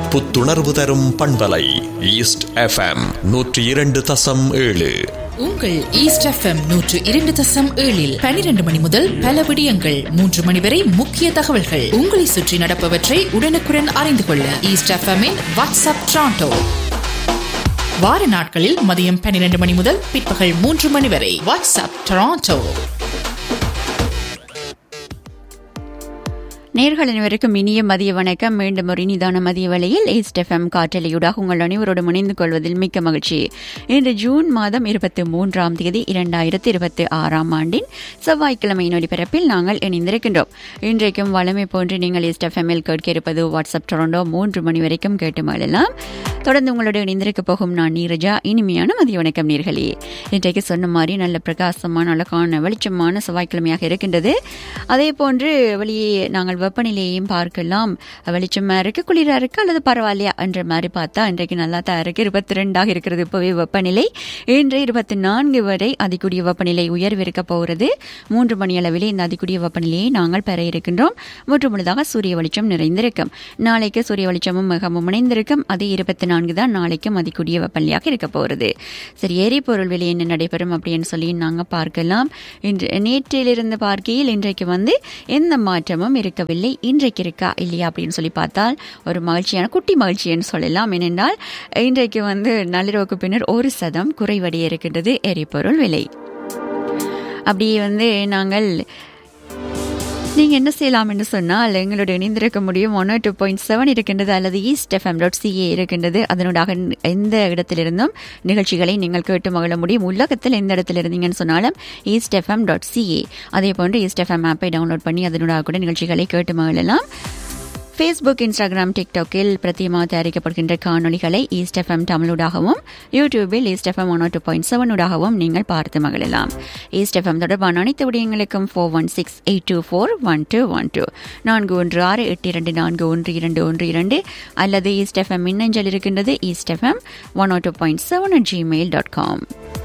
புத்துணர்வு தரும் பண்பலை ஈஸ்ட் எஃப்எம் நூற்றி இரண்டு தசம் ஏழு உங்கள் ஈஸ்ட் எஃப்எம் நூற்று இரண்டு தசம் ஏழில் பனிரெண்டு மணி முதல் பல விடயங்கள் மூன்று மணி வரை முக்கிய தகவல்கள் உங்களை சுற்றி நடப்பவற்றை உடனுக்குடன் அறிந்து கொள்ள ஈஸ்ட் எஃப்எம்மின் வாட்ஸ்அப் ட்ராண்டோ வார நாட்களில் மதியம் பன்னிரண்டு மணி முதல் பிற்பகல் மூன்று மணி வரை வாட்ஸ்அப் டொராண்டோ நேர்கள் அனைவருக்கும் இனிய மதிய வணக்கம் மீண்டும் ஒரு இனிதான மதிய வேளையில் ஈஸ்ட் எஃப்எம் காற்றலையூடாக உங்கள் அனைவரோடு இணைந்து கொள்வதில் மிக்க மகிழ்ச்சி இன்று ஜூன் மாதம் இருபத்தி மூன்றாம் தேதி இரண்டாயிரத்தி இருபத்தி ஆறாம் ஆண்டின் செவ்வாய்க்கிழமையின் ஒலிபரப்பில் நாங்கள் இணைந்திருக்கின்றோம் இன்றைக்கும் வளமை போன்று நீங்கள் ஈஸ்ட் எஃப்எம்மில் கேட்க இருப்பது வாட்ஸ்அப் டொரண்டோ மூன்று மணி வரைக்கும் கேட்டு மழலாம் தொடர்ந்து உங்களோடு இணைந்திருக்க போகும் நான் நீரஜா இனிமையான மதிய வணக்கம் நீர்களே இன்றைக்கு சொன்ன மாதிரி நல்ல பிரகாசமான அழகான வெளிச்சமான செவ்வாய்க்கிழமையாக இருக்கின்றது அதே போன்று வெளியே நாங்கள் வெப்பநிலையையும் பார்க்கலாம் வெளிச்சமா இருக்கு குளிரா இருக்கு அல்லது பரவாயில்லையா என்ற மாதிரி பார்த்தா இன்றைக்கு நல்லா தான் இருக்கு இருபத்தி ரெண்டாக இருக்கிறது இப்போவே வெப்பநிலை இன்று இருபத்தி நான்கு வரை அதிகூடிய வெப்பநிலை உயர்வு இருக்க போகிறது மூன்று மணி அளவில் இந்த அதிகூடிய வெப்பநிலையை நாங்கள் பெற இருக்கின்றோம் முற்று முழுதாக சூரிய வெளிச்சம் நிறைந்திருக்கும் நாளைக்கு சூரிய வெளிச்சமும் மிகவும் இணைந்திருக்கும் அது இருபத்தி நான்கு தான் நாளைக்கும் அதிகூடிய வெப்பநிலையாக இருக்க போகிறது சரி எரிபொருள் விலை என்ன நடைபெறும் அப்படின்னு சொல்லி நாங்கள் பார்க்கலாம் இன்று நேற்றிலிருந்து பார்க்கையில் இன்றைக்கு வந்து எந்த மாற்றமும் இருக்கவில்லை இன்றைக்கு இருக்கா இல்லையா அப்படின்னு சொல்லி பார்த்தால் ஒரு மகிழ்ச்சியான குட்டி மகிழ்ச்சின்னு சொல்லலாம் ஏனென்றால் இன்றைக்கு வந்து நள்ளிரவுக்கு பின்னர் ஒரு சதம் குறைவடைய இருக்கின்றது எரிபொருள் விலை அப்படியே வந்து நாங்கள் நீங்கள் என்ன செய்யலாம் என்று சொன்னால் எங்களோட இணைந்திருக்க முடியும் ஒன் டூ பாயிண்ட் செவன் இருக்கின்றது அல்லது ஈஸ்ட் எஃப்எம் டாட் சிஏ இருக்கின்றது அதனூடாக எந்த இடத்திலிருந்தும் நிகழ்ச்சிகளை நீங்கள் கேட்டு மகிழ முடியும் உலகத்தில் எந்த இடத்துல இருந்தீங்கன்னு சொன்னாலும் ஈஸ்ட் எஃப்எம் டாட் சிஏ அதே போன்று ஈஸ்ட் எஃப்எம் ஆப்பை டவுன்லோட் பண்ணி அதனூடாக கூட நிகழ்ச்சிகளை கேட்டு மகிழலாம் ஃபேஸ்புக் இன்ஸ்டாகிராம் டிக்டாக்கில் பிரத்தியமாக தயாரிக்கப்படுகின்ற காணொலிகளை ஈஸ்ட் எஃப்எம் தமிழூடாகவும் யூடியூபில் East FM one two point செவனூடாகவும் நீங்கள் பார்த்து மகிழலாம் ஈஸ்ட் எஃப்எம் தொடர்பான அனைத்து விடயங்களுக்கும் four one six eight two four one two one two நான்கு ஒன்று ஆறு எட்டு இரண்டு நான்கு ஒன்று இரண்டு ஒன்று இரண்டு அல்லது ஈஸ்ட் எஃப்எம் மின்னஞ்சல் இருக்கின்றது East FM one two point seven at Gmail dot com